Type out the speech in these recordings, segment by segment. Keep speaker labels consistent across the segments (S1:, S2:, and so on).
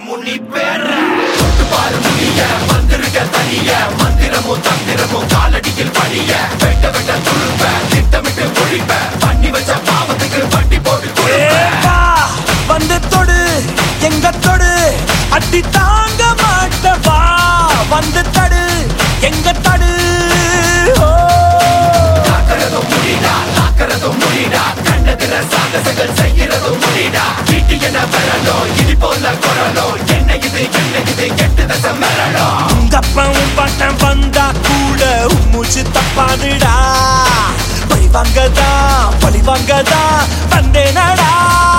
S1: முனி பேர தொட்டு பாரு முடிய வந்திருக்க தனிய மந்திரமும் தந்திரமும் காலடியில் பணிய வெட்ட வெட்ட துழுப்ப திட்டமிட்டு ஒழிப்ப பண்ணி வச்ச பாவத்துக்கு வட்டி போட்டு கொடுப்ப
S2: ஏப்பா, வந்து தொடு எங்க தொடு அடி தாங்க மாட்டவா வந்து தடு எங்க தடு ஓ.
S1: காக்கிறதும் முடிடா காக்கிறதும் முடிடா கண்டதிர சாகசங்கள் செய்யறதும் முடிடா வீட்டு என்ன வரணும் இடி போல குரலும் என்ன இது என்ன இது கெட்டு தசை மரணம்
S2: உங்க அப்பாவும் பட்டம் வந்தா கூட மூச்சு தப்பாதுடா பழி வாங்கதா பழி வாங்கதா வந்தேனடா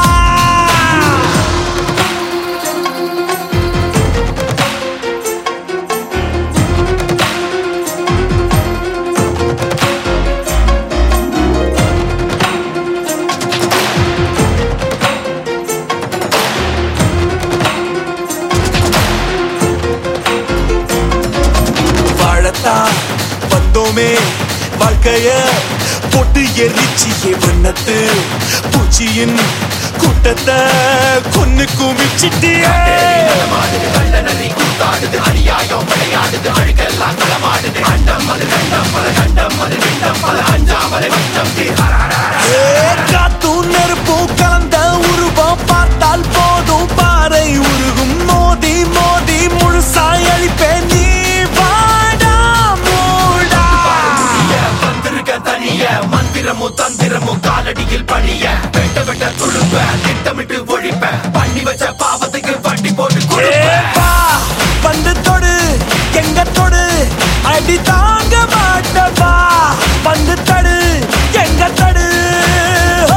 S2: வாழத்தான் வந்தோமே வாழ்க்கைய போட்டு எரிச்சியே வண்ணத்து பூச்சியின் கூட்டத்தை கொன்னு குமிச்சிட்டியே
S1: மாடுது வெள்ள நரி கூத்தாடுது அநியாயம் விளையாடுது அழுக்கெல்லாம் களமாடுது அண்டம் அது கண்டம் பல கண்டம் அது விண்டம் பல அஞ்சாமலை வட்டம்
S2: ஏ, காத்தும் நெருப்பும் கலந்த உருவம் பார்த்தால் போதும் பாறை உருகும் மோதி மோதி முழுசாய் அழிப்பேன் நீ வாடா மூடா
S1: வந்திருக்க தனிய மந்திரமும் தந்திரமும் காலடியில் பணிய வெட்ட வெட்ட துழுப்ப திட்டமிட்டு ஒழிப்ப பண்ணி வச்ச பாவத்துக்கு வட்டி போட்டு கொடுப்ப
S2: ஏப்பா, வந்து தொடு எங்க தொடு அடி தாங்க மாட்டவா வந்து தடு எங்க தடு ஓ.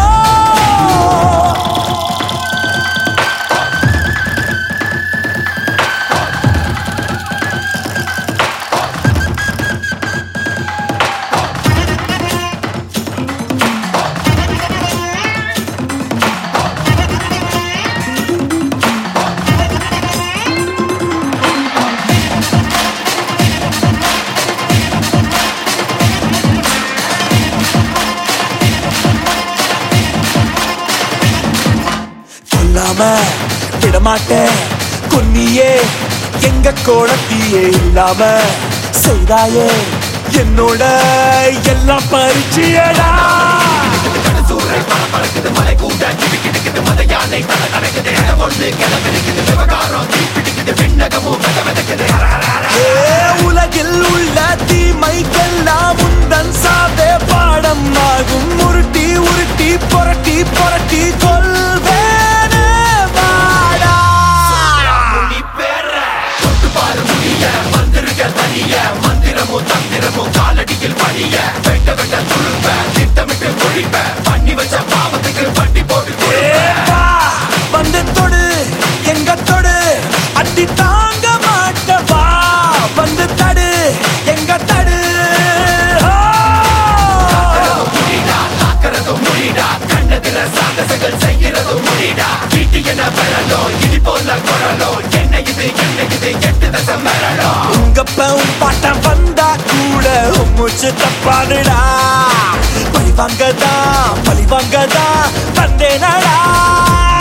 S2: கொல்லாம விடமாட்டேன் கொன்னியே எங்க கோணத்தியே இல்லாம செய்தாயே என்னோட எல்லாம் பரிச்சியடா
S1: சூறை பல பறக்குது மலை கூட கிவி கிடக்குது மத யானை தலை நடக்குது இடம் ஒண்ணு கிளம்பிருக்குது விவகாரம் தீப்பிடிக்குது விண்ணகமும் வெத வெதக்குது
S2: ஏ, உலகில் உள்ள தீமைக்கெல்லாம் உந்தன் சாவே பாடம் ஆகும் உருட்டி உருட்டி புரட்டி புரட்டி கொள்வேனே வாடா
S1: முனி பேர தொட்டு பாரு முடிய வந்திருக்க தனிய மந்திரமும் தந்திரமும் காலடியில் பணிய வெட்ட வெட்ட துழுப்ப திட்டமிட்டு ஒழிப்ப பண்ணி வச்ச பாவத்துக்கு வட்டி போட்டு கொடுப்ப
S2: ஏப்பா, வந்து தொடு எங்க தொடு அடி தாங்க மாட்டவா வந்து தடு எங்க தடு ஓ.
S1: முடிடா காக்கிறதும் முடிடா கண்ணதிர சாகசங்கள் செய்யறதும் முடிடா வீட்டு என்ன வரணும் இடி போல குரலும் என்ன இது என்ன இது எட்டு தசை மரணம்
S2: உங்க பவும் பாட்டம் வந்தா கூட மூச்சு தப்பாதுடா பழி வாங்கதா பழி வாங்கதா வந்தேனடா